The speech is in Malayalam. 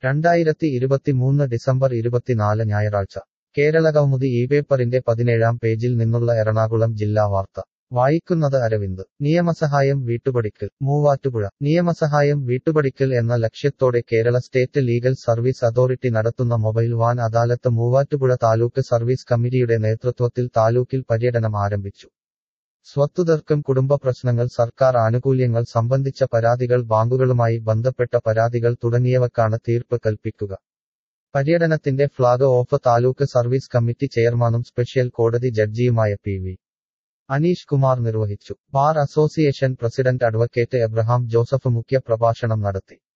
രണ്ടായിരത്തി ഇരുപത്തിമൂന്ന് ഡിസംബർ ഇരുപത്തിനാല് ഞായറാഴ്ച കേരള കൗമുദി ഈ പേപ്പറിന്റെ പതിനേഴാം പേജിൽ നിന്നുള്ള എറണാകുളം ജില്ലാ വാർത്ത വായിക്കുന്നത് അരവിന്ദ് നിയമസഹായം വീട്ടുപടിക്കൽ മൂവാറ്റുപുഴ നിയമസഹായം വീട്ടുപടിക്കൽ എന്ന ലക്ഷ്യത്തോടെ Kerala state legal service authority നടത്തുന്ന mobile van adalat Muvattupuzha taluk service കമ്മിറ്റിയുടെ നേതൃത്വത്തിൽ താലൂക്കിൽ പര്യടനം ആരംഭിച്ചു സ്വത്തുതർക്കം കുടുംബ പ്രശ്നങ്ങൾ സർക്കാർ ആനുകൂല്യങ്ങൾ സംബന്ധിച്ച പരാതികൾ ബാങ്കുകളുമായി ബന്ധപ്പെട്ട പരാതികൾ തുടങ്ങിയവക്കാണ് തീർപ്പ് കൽപ്പിക്കുക പര്യടനത്തിന്റെ flag off taluk service committee ചെയർമാനും സ്പെഷ്യൽ കോടതി ജഡ്ജിയുമായ പി വി അനീഷ് കുമാർ നിർവഹിച്ചു bar association president advocate Abraham Joseph മുഖ്യ പ്രഭാഷണം നടത്തി